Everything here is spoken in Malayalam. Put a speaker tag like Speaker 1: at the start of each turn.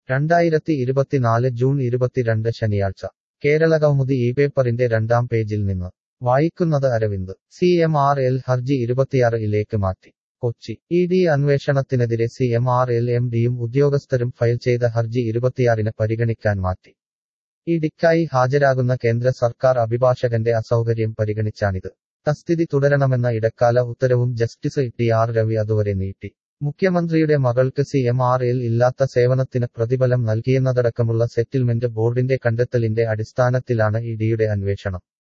Speaker 1: രണ്ടായിരത്തി ഇരുപത്തിനാല് ജൂൺ ഇരുപത്തിരണ്ട് ശനിയാഴ്ച കേരള കൗമുദി ഈ പേപ്പറിന്റെ രണ്ടാം പേജിൽ നിന്ന് വായിക്കുന്നത് Aravind C M R L ഹർജി ഇരുപത്തിയാറ് ഇലേക്ക് മാറ്റി കൊച്ചി ഇ ഡി അന്വേഷണത്തിനെതിരെ C M R L M ഡിയും ഉദ്യോഗസ്ഥരും ഫയൽ ചെയ്ത ഹർജി ഇരുപത്തിയാറിന് പരിഗണിക്കാൻ മാറ്റി ഇഡിക്കായി ഹാജരാകുന്ന കേന്ദ്ര സർക്കാർ അഭിഭാഷകന്റെ അസൗകര്യം പരിഗണിച്ചാണിത് തസ്ഥിതി തുടരണമെന്ന ഇടക്കാല ഉത്തരവും ജസ്റ്റിസ് ടി ആർ രവി അതുവരെ നീട്ടി മുഖ്യമന്ത്രിയുടെ മകൾക്ക് സി എം ആർ എൽ ഇല്ലാത്ത സേവനത്തിന് പ്രതിഫലം നൽകിയെന്നതടക്കമുള്ള സെറ്റിൽമെന്റ് ബോർഡിന്റെ കണ്ടെത്തലിന്റെ അടിസ്ഥാനത്തിലാണ് ഇഡിയുടെ അന്വേഷണം